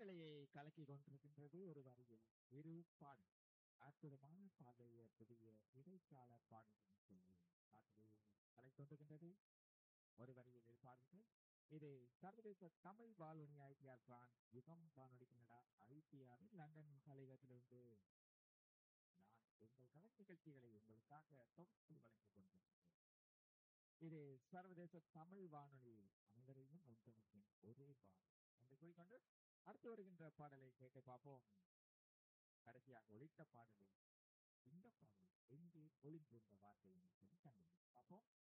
காற்றலையை கலக்கி கொண்டிருக்கின்றது ஒரு வரியில் இரு பாடல் அற்புதமான பாதைய புதிய இடைக்கால பாடல்கள் சொல்லி காற்றலையை கலை கொண்டிருக்கின்றது ஒரு வரியில் இரு பாடல்கள் இது சர்வதேச தமிழ் வானொலி ஐடிஆர் பிரான் யுகம் வானொலி கனடா ஐடிஆர் லண்டன் தலைவத்திலிருந்து நான் உங்கள் கலை நிகழ்ச்சிகளை உங்களுக்காக தொகுத்து வழங்கிக் கொண்டிருக்கிறேன் இது சர்வதேச தமிழ் வானொலி அனைவரையும் ஒன்றிணைக்கும் ஒரே வானொலி என்று கூறிக்கொண்டு அடுத்து வருகின்ற பாடலை கேட்டு பார்ப்போம் கடைசியாக ஒழித்த பாடலில் இந்த பாடல் எங்கே ஒளிந்திருந்த வார்த்தை என்று சொல்லி கண்டுபிடிப்போம் பார்ப்போம்